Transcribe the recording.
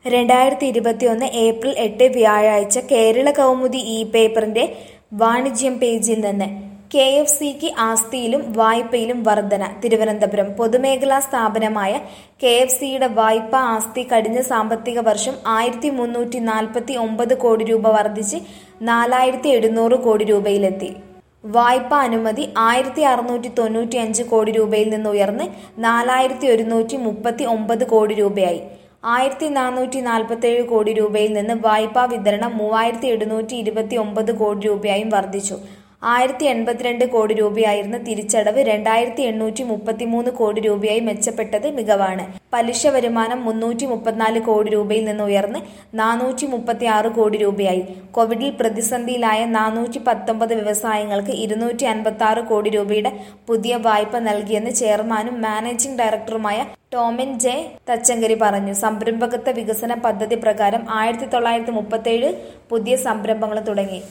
രണ്ടായിരത്തി ഇരുപത്തിയൊന്ന് ഏപ്രിൽ എട്ട് വ്യാഴാഴ്ച കേരള കൗമുദി ഇ പേപ്പറിന്റെ വാണിജ്യം പേജിൽ നിന്ന് കെ എഫ് സിക്ക് ആസ്തിയിലും വായ്പയിലും വർധന തിരുവനന്തപുരം പൊതുമേഖലാ സ്ഥാപനമായ കെ എഫ് സിയുടെ വായ്പാ ആസ്തി കഴിഞ്ഞ സാമ്പത്തിക വർഷം ആയിരത്തി മുന്നൂറ്റി നാൽപ്പത്തി ഒമ്പത് കോടി രൂപ വർദ്ധിച്ച് നാലായിരത്തി എഴുന്നൂറ് കോടി രൂപയിലെത്തി വായ്പാ അനുമതി ആയിരത്തി അറുന്നൂറ്റി തൊണ്ണൂറ്റി അഞ്ച് കോടി രൂപയിൽ നിന്ന് ഉയർന്ന് നാലായിരത്തി ഒരുന്നൂറ്റി മുപ്പത്തി ഒമ്പത് കോടി രൂപയായി ആയിരത്തി നാനൂറ്റി നാൽപ്പത്തി ഏഴ് കോടി രൂപയിൽ നിന്ന് വായ്പാ വിതരണം മൂവായിരത്തി എഴുന്നൂറ്റി ഇരുപത്തി ഒമ്പത് കോടി രൂപയായും വർദ്ധിച്ചു ആയിരത്തി എൺപത്തിരണ്ട് കോടി രൂപയായിരുന്ന തിരിച്ചടവ് രണ്ടായിരത്തി എണ്ണൂറ്റി മുപ്പത്തിമൂന്ന് കോടി രൂപയായി മെച്ചപ്പെട്ടത് മികവാണ് പലിശ വരുമാനം മുന്നൂറ്റി മുപ്പത്തിനാല് കോടി രൂപയിൽ നിന്ന് ഉയർന്ന് നാനൂറ്റി മുപ്പത്തി ആറ് കോടി രൂപയായി കോവിഡിൽ പ്രതിസന്ധിയിലായ നാനൂറ്റി പത്തൊമ്പത് വ്യവസായങ്ങൾക്ക് ഇരുന്നൂറ്റി അൻപത്തി ആറ് കോടി രൂപയുടെ പുതിയ വായ്പ നൽകിയെന്ന് ചെയർമാനും മാനേജിംഗ് ഡയറക്ടറുമായ ടോമിൻ ജെ തച്ചങ്കരി പറഞ്ഞു സംരംഭകത്വ വികസന പദ്ധതി പ്രകാരം ആയിരത്തി തൊള്ളായിരത്തി മുപ്പത്തേഴ് പുതിയ സംരംഭങ്ങൾ തുടങ്ങി